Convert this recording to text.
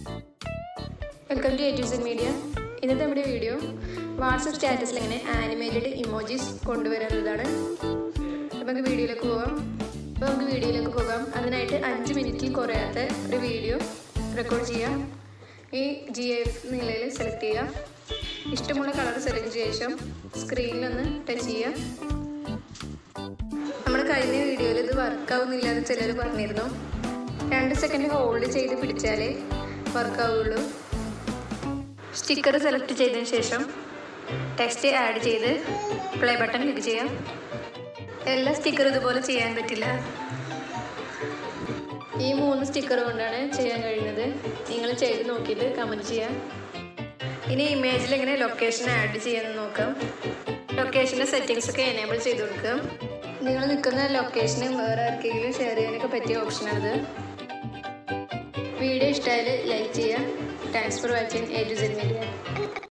welcome to A media ഇന്നത്തെ നമ്മുടെ video WhatsApp സ്റ്റാറ്റസിൽ എങ്ങനെ ആനിമേറ്റഡ് ഇമോജീസ് കൊണ്ടുവരുന്നതാണ് അപ്പോൾ നമുക്ക് വീഡിയോയിലേക്ക് പോകാം അപ്പോൾ നമുക്ക് വീഡിയോയിലേക്ക് പോകാം അതിനായിട്ട് അഞ്ച് മിനിറ്റിൽ കുറയാത്ത ഒരു വീഡിയോ റെക്കോർഡ് ചെയ്യാം ഈ ജി എഫ് നിലയിൽ സെലക്ട് ചെയ്യുക ഇഷ്ടമുള്ള കളർ സെലക്ട് ചെയ്ത ശേഷം സ്ക്രീനിലൊന്ന് ടച്ച് ചെയ്യുക നമ്മൾ കഴിഞ്ഞ വീഡിയോയിൽ ഇത് വർക്കാവുന്നില്ല എന്ന് ചിലർ പറഞ്ഞിരുന്നു രണ്ട് സെക്കൻഡ് ഹോൾഡ് ചെയ്ത് പിടിച്ചാലേ വർക്കാവുള്ളൂ സ്റ്റിക്കർ സെലക്ട് ചെയ്തതിന് ശേഷം ടെക്സ്റ്റ് ആഡ് ചെയ്ത് പ്ലേ ബട്ടൺ ക്ലിക്ക് ചെയ്യാം എല്ലാ സ്റ്റിക്കർ ഇതുപോലെ ചെയ്യാൻ പറ്റില്ല ഈ മൂന്ന് സ്റ്റിക്കർ കൊണ്ടാണ് ചെയ്യാൻ കഴിയുന്നത് നിങ്ങൾ ചെയ്ത് നോക്കിയിട്ട് കമൻറ്റ് ചെയ്യാം ഇനി ഇമേജിൽ എങ്ങനെ ലൊക്കേഷൻ ആഡ് ചെയ്യാമെന്ന് നോക്കാം ലൊക്കേഷൻ്റെ സെറ്റിങ്സ് ഒക്കെ എനേബിൾ ചെയ്ത് കൊടുക്കുക നിങ്ങൾ നിൽക്കുന്ന ലൊക്കേഷന് വേറെ ആർക്കെങ്കിലും ഷെയർ ചെയ്യാനൊക്കെ പറ്റിയ ഓപ്ഷനാണിത് വീഡിയോ ഇഷ്ടമായാൽ ലൈക്ക് ചെയ്യുക thanks for watching A to Z media